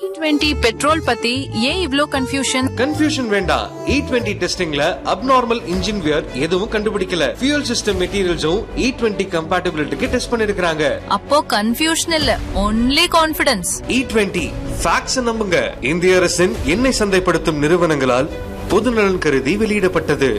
Twenty petrol பத்தி ஏன் இவ்ளோ கன்ஃபியூஷன் கன்ஃபியூஷன் வேண்டாம் இ டுவெண்ட்டி டெஸ்டிங்ல அப்நார்மல் இன்ஜின் வியர் எதுவும் கண்டுபிடிக்கல ஃபியூல் சிஸ்டம் மெட்டீரியல்ஸும் இ டுவெண்ட்டி கம்பேட்டபிலிட்டிக்கு டெஸ்ட் பண்ணிருக்காங்க அப்போ கன்ஃபியூஷன் இல்ல only confidence E twenty facts நம்புங்க இந்திய அரசின் எண்ணெய் சந்தைப்படுத்தும் நிறுவனங்களால் பொதுநலன் கருதி வெளியிடப்பட்டது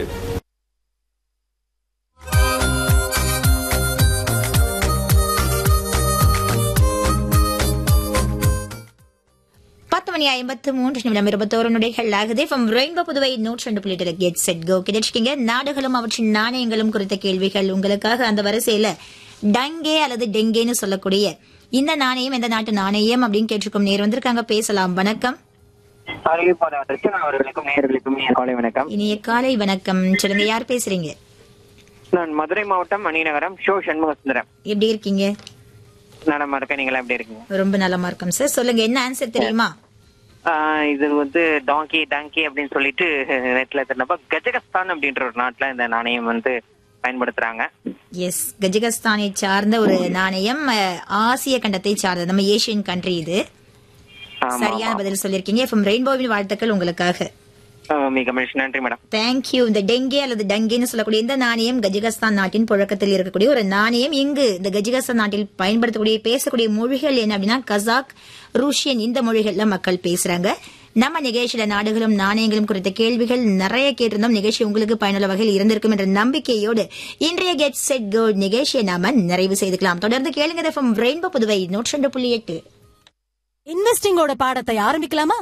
பத்து மணி ஐம்பத்து மூன்று நிமிடம் இருபத்தோரு நொடிகள் ஆகுது ஃப்ரம் ரெயின்போ புதுவை நூற்றி ரெண்டு புள்ளி கெட் செட் கோ கிடைச்சிக்கிங்க நாடுகளும் அவற்றின் நாணயங்களும் குறித்த கேள்விகள் உங்களுக்காக அந்த வரிசையில டங்கே அல்லது டெங்கேன்னு சொல்லக்கூடிய இந்த நாணயம் எந்த நாட்டு நாணயம் அப்படின்னு கேட்டிருக்கும் நேர் வந்திருக்காங்க பேசலாம் வணக்கம் அறிவிப்பாளர்களுக்கு நான் அவர்களுக்கும் நேயர்களுக்கும் இனிய காலை வணக்கம் இனிய காலை வணக்கம் சொல்லுங்க யார் பேசுறீங்க நான் மதுரை மாவட்டம் மணிநகரம் ஷோ சண்முக சுந்தரம் எப்படி இருக்கீங்க நலமா இருக்கேன் நீங்களா எப்படி இருக்கீங்க ரொம்ப நலமா இருக்கோம் சார் சொல்லுங்க என்ன ஆன்சர் தெரியுமா ஆஹ் இது வந்து டாங்கி டாங்கி அப்படின்னு சொல்லிட்டு நெட்ல தெரிஞ்சப்ப கஜகஸ்தான் அப்படின்ற ஒரு நாட்டுல இந்த நாணயம் வந்து பயன்படுத்துறாங்க எஸ் கஜகஸ்தானை சார்ந்த ஒரு நாணயம் அஹ், ஆசிய கண்டத்தை சார்ந்தது நம்ம ஏசியன் கண்ட்ரி இது ஆமா, சரியான ஆமா. பதில் சொல்லிருக்கீங்க எஃப்எம் ரெயின்போவின் வாழ்த்துக்கள் உங்களுக்காக ஆஹ் மிக மகிழ்ச்சி நன்றி மேடம் தேங்க்யூ இந்த டெங்கே அல்லது டங்கேன்னு சொல்லக்கூடிய இந்த நாணயம் கஜகஸ்தான் நாட்டின் புழக்கத்தில் இருக்கக்கூடிய ஒரு நாணயம் இங்கு இந்த கஜகஸ்தான் நாட்டில் பயன்படுத்தக்கூடிய பேசக்கூடிய மொழிகள் என்ன அப்படின்னா கசாக் ரூஷியன் இந்த மொழிகள்ல மக்கள் பேசுறாங்க நம்ம நிகழ்ச்சியில நாடுகளும் நாணயங்களும் குறித்த கேள்விகள் நிறைய கேட்டிருந்தோம் நிகழ்ச்சி உங்களுக்கு பயனுள்ள வகையில் இருந்திருக்கும் என்ற நம்பிக்கையோடு இன்றைய கெட் செட் கோ நிகழ்ச்சியை நாம நிறைவு செய்துக்கலாம் தொடர்ந்து கேளுங்க ரெயின்போ புதுவை நூற்றி ரெண்டு புள்ளி எட்டு இன்வெஸ்டிங்கோட பாடத்தை ஆரம்பிக்கலாமா